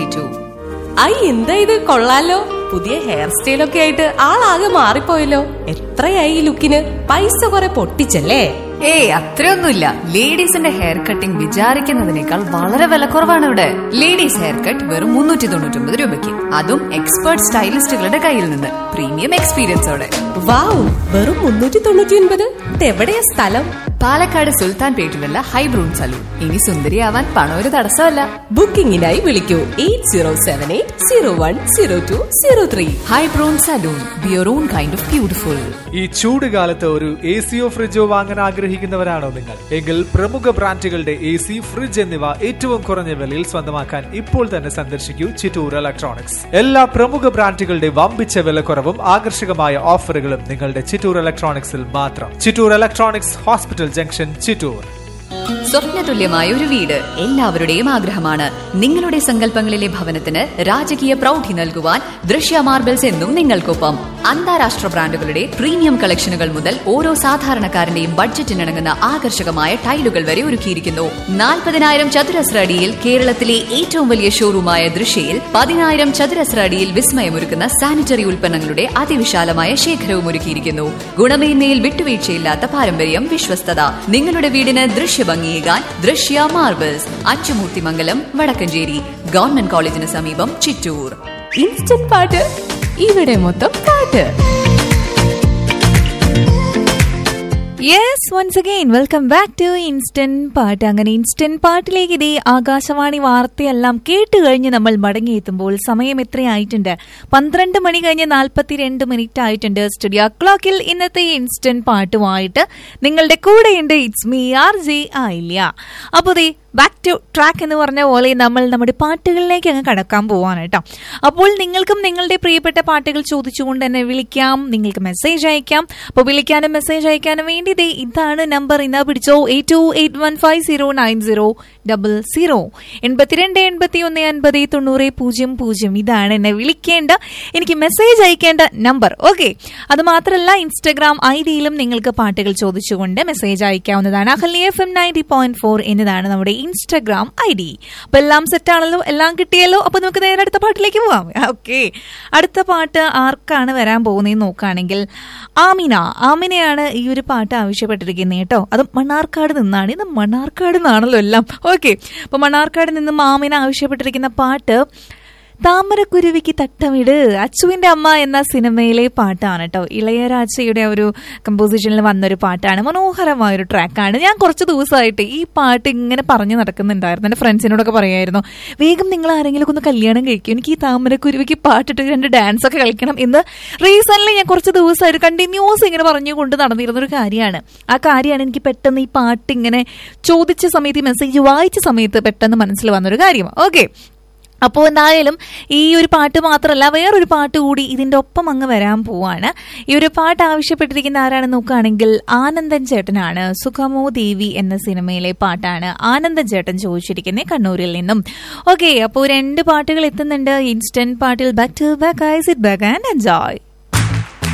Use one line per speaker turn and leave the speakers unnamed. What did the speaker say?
twenty two
I എന്താ ഇത് കൊള്ളാലോ പുതിയ ഹെയർ സ്റ്റൈലൊക്കെ ആയിട്ട് ആളാകെ മാറിപ്പോയല്ലോ എത്രയായി ഈ ലുക്കിന് പൈസ കുറെ പൊട്ടിച്ചല്ലേ
ഏയ് അത്രയൊന്നുമില്ല ലേഡീസിന്റെ ഹെയർ കട്ടിംഗ് വിചാരിക്കുന്നതിനേക്കാൾ വളരെ വിലക്കുറവാണ് ഇവിടെ ലേഡീസ് ഹെയർ കട്ട് വെറും മുന്നൂറ്റി തൊണ്ണൂറ്റി ഒമ്പത് രൂപയ്ക്ക് അതും എക്സ്പേർട്ട് സ്റ്റൈലിസ്റ്റുകളുടെ കയ്യിൽ നിന്ന് പ്രീമിയം എക്സ്പീരിയൻസോടെ
വാവ് വെറും മുന്നൂറ്റി തൊണ്ണൂറ്റി ഒൻപത് ഇതെവിടെയാ സ്ഥലം
പാലക്കാട് സുൽത്താൻ പേട്ടിലുള്ള ഹൈബ്രൂൺ സലൂൺ ഇനി സുന്ദരിയാവാൻ പണം ഒരു തടസ്സമല്ല
ബുക്കിംഗിനായി വിളിക്കൂ eight zero seven eight zero one zero two zero three
ഹൈബ്രൂൺ salon bear on kind of beautiful
ഈ ചൂട് കാലത്ത് ഒരു എ സിയോ ഫ്രിഡ്ജോ വാങ്ങാൻ ആഗ്രഹിക്കുന്നവരാണോ നിങ്ങൾ എങ്കിൽ പ്രമുഖ ബ്രാൻഡുകളുടെ എ സി ഫ്രിഡ്ജ് എന്നിവ ഏറ്റവും കുറഞ്ഞ വിലയിൽ സ്വന്തമാക്കാൻ ഇപ്പോൾ തന്നെ സന്ദർശിക്കൂ ചിറ്റൂർ ഇലക്ട്രോണിക്സ് എല്ലാ പ്രമുഖ ബ്രാൻഡുകളുടെ വമ്പിച്ച വിലക്കുറവും ആകർഷകമായ ഓഫറുകളും നിങ്ങളുടെ ചിറ്റൂർ ഇലക്ട്രോണിക്സിൽ മാത്രം Chittoor electronics hospital junction Chittoor
സ്വപ്നതുല്യമായ ഒരു വീട് എല്ലാവരുടെയും ആഗ്രഹമാണ് നിങ്ങളുടെ സങ്കല്പങ്ങളിലെ ഭവനത്തിന് രാജകീയ പ്രൗഢി നൽകുവാൻ ദൃശ്യ മാർബിൾസ് എന്നും നിങ്ങൾക്കൊപ്പം അന്താരാഷ്ട്ര ബ്രാൻഡുകളുടെ പ്രീമിയം കളക്ഷനുകൾ മുതൽ ഓരോ സാധാരണക്കാരന്റെയും ബഡ്ജറ്റിനിണങ്ങുന്ന ആകർഷകമായ ടൈലുകൾ വരെ ഒരുക്കിയിരിക്കുന്നു നാൽപ്പതിനായിരം ചതുരശ്ര അടിയിൽ കേരളത്തിലെ ഏറ്റവും വലിയ ഷോറൂമായ ദൃശ്യയിൽ പതിനായിരം ചതുരശ്ര അടിയിൽ വിസ്മയമൊരുക്കുന്ന സാനിറ്ററി ഉൽപ്പന്നങ്ങളുടെ അതിവിശാലമായ ശേഖരവും ഒരുക്കിയിരിക്കുന്നു ഗുണമേന്മയിൽ വിട്ടുവീഴ്ചയില്ലാത്ത പാരമ്പര്യം വിശ്വസ്തത നിങ്ങളുടെ വീടിന് ദൃശ്യഭംഗിയേകാൻ ദൃശ്യ മാർബിൾസ് അച്ചുമൂർത്തിമംഗലം വടക്കഞ്ചേരി ഗവൺമെന്റ് കോളേജിന് സമീപം ചിറ്റൂർ
ഇൻസ്റ്റന്റ് പാട്ട് ഇവിടെ മൊത്തം പാട്ട്
yes once again welcome back to instant പാട്ട് അങ്ങനെ ഇൻസ്റ്റന്റ് പാട്ടിലേക്ക് ഇതേ ആകാശവാണി വാർത്തയെല്ലാം കേട്ട് കഴിഞ്ഞ് നമ്മൾ മടങ്ങിയെത്തുമ്പോൾ സമയം എത്രയായിട്ടുണ്ട് പന്ത്രണ്ട് മണി കഴിഞ്ഞ് നാൽപ്പത്തിരണ്ട് മിനിറ്റ് ആയിട്ടുണ്ട് സ്റ്റുഡിയോ ക്ലോക്കിൽ ഇന്നത്തെ ഇൻസ്റ്റന്റ് പാട്ടുമായിട്ട് നിങ്ങളുടെ കൂടെയുണ്ട് ഇറ്റ്സ് മീ ആർ ജെ ആയില്ല അപ്പോൾ ദേ ബാക്ക് ടു ട്രാക്ക് എന്ന് പറഞ്ഞ പോലെ നമ്മൾ നമ്മുടെ പാട്ടുകളിലേക്ക് അങ്ങ് കടക്കാൻ പോവാണ് കേട്ടോ അപ്പോൾ നിങ്ങൾക്കും നിങ്ങളുടെ പ്രിയപ്പെട്ട പാട്ടുകൾ ചോദിച്ചുകൊണ്ട് തന്നെ വിളിക്കാം നിങ്ങൾക്ക് മെസ്സേജ് അയക്കാം അപ്പോൾ വിളിക്കാനും മെസ്സേജ് അയക്കാനും വേണ്ടി ദേ ഇതാണ് നമ്പർ ഇന്നാ പിടിച്ചോ eight two eight one five zero nine zero double zero എൺപത്തിരണ്ട് എൺപത്തി ഒന്ന് അൻപത് തൊണ്ണൂറ് പൂജ്യം പൂജ്യം ഇതാണ് എന്നെ വിളിക്കേണ്ട എനിക്ക് മെസ്സേജ് അയക്കേണ്ട നമ്പർ ഓക്കെ അത് മാത്രമല്ല ഇൻസ്റ്റഗ്രാം ഐ ഡിയിലും നിങ്ങൾക്ക് പാട്ടുകൾ ചോദിച്ചുകൊണ്ട് മെസ്സേജ് അയക്കാവുന്നതാണ് Ahalya FM ninety point four ഫോർ എന്നതാണ് നമ്മുടെ ഇൻസ്റ്റഗ്രാം ഐ ഡി അപ്പൊ എല്ലാം സെറ്റ് ആണല്ലോ എല്ലാം കിട്ടിയല്ലോ അപ്പൊ നമുക്ക് നേരെ അടുത്ത പാട്ടിലേക്ക് പോവാം ഓക്കെ അടുത്ത പാട്ട് ആർക്കാണ് വരാൻ പോകുന്നതെന്ന് നോക്കുകയാണെങ്കിൽ ആമിന ആമിനയാണ് ഈ ഒരു പാട്ട് ആവശ്യപ്പെട്ടിരിക്കുന്നത് കേട്ടോ അത് മണ്ണാർക്കാട് നിന്നാണ് ഇത് മണ്ണാർക്കാട് നിന്നാണല്ലോ എല്ലാം ഓക്കെ അപ്പൊ മണ്ണാർക്കാട് നിന്നും ആമിന ആവശ്യപ്പെട്ടിരിക്കുന്ന പാട്ട് താമരക്കുരുവിക്ക് തട്ടമിട് അച്ചുവിന്റെ അമ്മ എന്ന സിനിമയിലെ പാട്ടാണ് കേട്ടോ ഇളയരാജയുടെ ഒരു കമ്പോസിഷനിൽ വന്നൊരു പാട്ടാണ് മനോഹരമായ ഒരു ട്രാക്കാണ് ഞാൻ കുറച്ച് ദിവസമായിട്ട് ഈ പാട്ട് ഇങ്ങനെ പറഞ്ഞു നടക്കുന്നുണ്ടായിരുന്നു എൻ്റെ ഫ്രണ്ട്സിനോടൊക്കെ പറയായിരുന്നു വേഗം നിങ്ങൾ ആരെങ്കിലും ഒന്ന് കല്യാണം കഴിക്കും എനിക്ക് ഈ താമരക്കുരുവിക്ക് പാട്ടിട്ട് രണ്ട് ഡാൻസ് ഒക്കെ കളിക്കണം എന്ന് റീസെന്റ് ഞാൻ കുറച്ച് ദിവസമായിട്ട് കണ്ടിന്യൂസ് ഇങ്ങനെ പറഞ്ഞുകൊണ്ട് നടന്നിരുന്ന ഒരു കാര്യമാണ് ആ കാര്യമാണ് എനിക്ക് പെട്ടെന്ന് ഈ പാട്ട് ഇങ്ങനെ ചോദിച്ച സമയത്ത് ഈ മെസ്സേജ് വായിച്ച സമയത്ത് പെട്ടെന്ന് മനസ്സിൽ വന്നൊരു കാര്യം ഓക്കെ അപ്പോൾ എന്തായാലും ഈ ഒരു പാട്ട് മാത്രമല്ല വേറൊരു പാട്ട് കൂടി ഇതിന്റെ ഒപ്പം അങ്ങ് വരാൻ പോവാണ് ഈ ഒരു പാട്ട് ആവശ്യപ്പെട്ടിരിക്കുന്ന ആരാണെന്ന് നോക്കുകയാണെങ്കിൽ ആനന്ദൻ ചേട്ടനാണ് സുഖമോ ദേവി എന്ന സിനിമയിലെ പാട്ടാണ് ആനന്ദൻ ചേട്ടൻ ചോദിച്ചിരിക്കുന്നത് കണ്ണൂരിൽ നിന്നും ഓക്കെ അപ്പോൾ രണ്ട് പാട്ടുകൾ എത്തുന്നുണ്ട് ഇൻസ്റ്റന്റ് പാട്ടിൽ back to back I sit back and enjoy